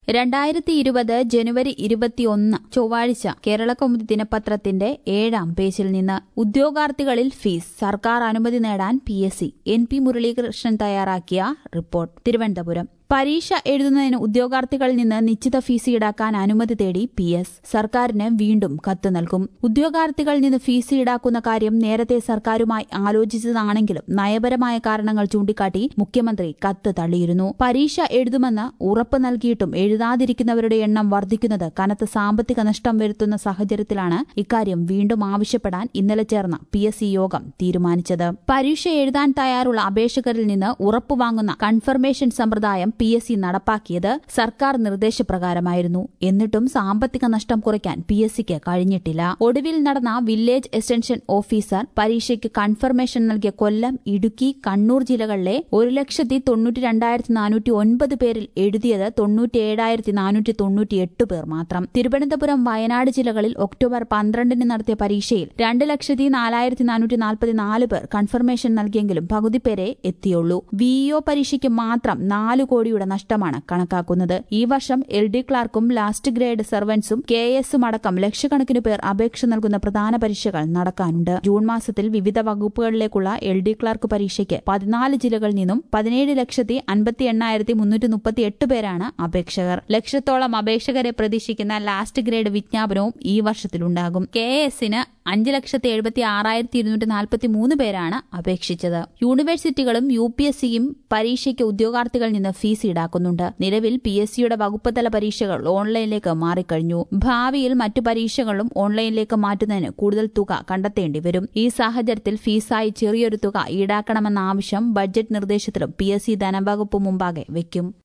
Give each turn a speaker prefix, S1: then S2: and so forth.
S1: രണ്ടായിരത്തി ഇരുപത് ജനുവരി ഇരുപത്തിയൊന്ന് ചൊവ്വാഴ്ച കേരളകൗമുദി ദിനപത്രത്തിന്റെ ഏഴാം പേജിൽ നിന്ന് ഉദ്യോഗാർത്ഥികളിൽ ഫീസ് സർക്കാർ അനുമതി നേടാൻ P S C N P Muraleekrishnan തയ്യാറാക്കിയ റിപ്പോർട്ട് തിരുവനന്തപുരം പരീക്ഷ എഴുതുന്നതിന് ഉദ്യോഗാർത്ഥികളിൽ നിന്ന് നിശ്ചിത ഫീസ് ഈടാക്കാൻ അനുമതി തേടി പി എസ് സർക്കാരിന് വീണ്ടും കത്ത് നൽകും ഉദ്യോഗാർത്ഥികളിൽ നിന്ന് ഫീസ് ഈടാക്കുന്ന കാര്യം നേരത്തെ സർക്കാരുമായി ആലോചിച്ചതാണെങ്കിലും നയപരമായ കാരണങ്ങൾ ചൂണ്ടിക്കാട്ടി മുഖ്യമന്ത്രി കത്ത് തള്ളിയിരുന്നു പരീക്ഷ എഴുതുമെന്ന് ഉറപ്പ് നൽകിയിട്ടും എഴുതാതിരിക്കുന്നവരുടെ എണ്ണം വർദ്ധിക്കുന്നത് കനത്ത സാമ്പത്തിക നഷ്ടം വരുത്തുന്ന സാഹചര്യത്തിലാണ് ഇക്കാര്യം വീണ്ടും ആവശ്യപ്പെടാൻ ഇന്നലെ ചേർന്ന പി എസ് സി യോഗം തീരുമാനിച്ചത് പരീക്ഷ എഴുതാൻ തയ്യാറുള്ള അപേക്ഷകരിൽ നിന്ന് ഉറപ്പ് വാങ്ങുന്ന കൺഫർമേഷൻ സമ്പ്രദായം പി എസ് സി നടപ്പാക്കിയത് സർക്കാർ നിർദ്ദേശപ്രകാരമായിരുന്നു എന്നിട്ടും സാമ്പത്തിക നഷ്ടം കുറയ്ക്കാൻ പി എസ് സിക്ക് കഴിഞ്ഞിട്ടില്ല ഒടുവിൽ നടന്ന വില്ലേജ് എക്സ്റ്റൻഷൻ ഓഫീസർ പരീക്ഷയ്ക്ക് കൺഫർമേഷൻ നൽകിയ കൊല്ലം ഇടുക്കി കണ്ണൂർ ജില്ലകളിലെ ഒരു ലക്ഷത്തി തൊണ്ണൂറ്റി രണ്ടായിരത്തി നാനൂറ്റി ഒൻപത് പേരിൽ എഴുതിയത് തൊണ്ണൂറ്റിയേഴായിരത്തി നാനൂറ്റി തൊണ്ണൂറ്റിയെട്ട് പേർ മാത്രം തിരുവനന്തപുരം വയനാട് ജില്ലകളിൽ ഒക്ടോബർ പന്ത്രണ്ടിന് നടത്തിയ പരീക്ഷയിൽ രണ്ട് ലക്ഷത്തി നാലായിരത്തി നാനൂറ്റി നാൽപ്പത്തിനാല് പേർ കൺഫർമേഷൻ നൽകിയെങ്കിലും പകുതി പേരെ എത്തിയുള്ളൂ വിഇഒ പരീക്ഷയ്ക്ക് മാത്രം നാല് കോടിയുടെ നഷ്ടമാണ് കണക്കാക്കുന്നത് ഈ വർഷം എൽ ഡി ക്ലാർക്കും ലാസ്റ്റ് ഗ്രേഡ് സർവൻസും കെ എസും അടക്കം ലക്ഷക്കണക്കിന് പേർ അപേക്ഷ നൽകുന്ന പ്രധാന പരീക്ഷകൾ നടക്കാനുണ്ട് ജൂൺ മാസത്തിൽ വിവിധ വകുപ്പുകളിലേക്കുള്ള എൽ ഡി ക്ലാർക്ക് പരീക്ഷയ്ക്ക് പതിനാല് ജില്ലകളിൽ നിന്നും പതിനേഴ് ലക്ഷത്തി അൻപത്തി എണ്ണായിരത്തി മുന്നൂറ്റി മുപ്പത്തി എട്ട് പേരാണ് അപേക്ഷകർ ലക്ഷത്തോളം അപേക്ഷകരെ പ്രതീക്ഷിക്കുന്ന ലാസ്റ്റ് ഗ്രേഡ് വിജ്ഞാപനവും ഈ വർഷത്തിലുണ്ടാകും കെ എസിന് അഞ്ച് ലക്ഷത്തി എഴുപത്തി ആറായിരത്തി ഇരുന്നൂറ്റി നാൽപ്പത്തി മൂന്ന് പേരാണ് അപേക്ഷിച്ചത് യൂണിവേഴ്സിറ്റികളും യു പി എസ് സിയും പരീക്ഷയ്ക്ക് ഉദ്യോഗാർത്ഥികളിൽ നിന്ന് ഫീസ് ഈടാക്കുന്നുണ്ട് നിലവിൽ പി എസ് സിയുടെ വകുപ്പുതല പരീക്ഷകൾ ഓൺലൈനിലേക്ക് മാറിക്കഴിഞ്ഞു ഭാവിയിൽ മറ്റു പരീക്ഷകളും ഓൺലൈനിലേക്ക് മാറ്റുന്നതിന് കൂടുതൽ തുക കണ്ടെത്തേണ്ടി വരും ഈ സാഹചര്യത്തിൽ ഫീസായി ചെറിയൊരു തുക ഈടാക്കണമെന്ന ആവശ്യം ബഡ്ജറ്റ് നിർദ്ദേശത്തിലും പി എസ് സി ധനവകുപ്പ് മുമ്പാകെ വയ്ക്കും